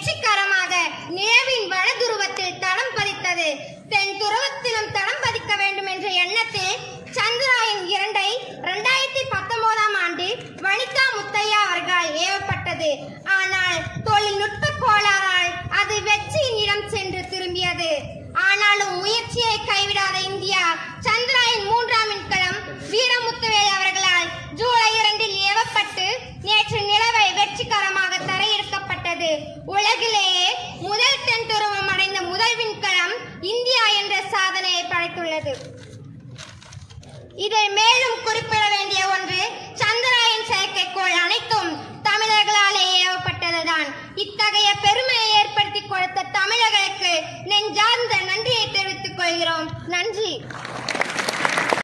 வெற்றிகரமாக நிலவின் வடதுருவத்தில் தடம் பதித்தது தென் துருவத்திலும் தடம் பதிக்க வேண்டும் என்ற எண்ணத்தில் சந்திராயன் இரண்டை இரண்டாயிரத்தி பத்தொன்பதாம் ஆண்டு வனிதா முத்தையா அவர்களால் ஏவப்பட்டது ஆனால் தொழில்நுட்ப கோளாறால் அது வெற்றியின் இடம் சென்று திரும்பியது ஆனாலும் முயற்சியை கைவிடாத இந்தியா சந்திராயன் மூன்றாம் விண்கலம் வீரமுத்துவேல் அவர்களால் ஜூலை இரண்டில் ஏவப்பட்டு நேற்று நிலவை வெற்றிகரமாக தரையிறக்கப்பட்டது உலகிலேயே முதல் தென் துருவம் அடைந்த முதல் விண்கலம் இந்தியா என்ற சாதனையை படைத்துள்ளது இதை மேலும் குறிப்பிட வேண்டிய ஒன்று சந்திராயன் செயற்கைக்கோள் அனைத்தும் தமிழர்களாலே ஏவப்பட்டதுதான் இத்தகைய பெருமையை ஏற்படுத்தி கொடுத்த தமிழர்களுக்கு நெஞ்சார்ந்த நன்றியை தெரிவித்துக் கொள்கிறோம் நன்றி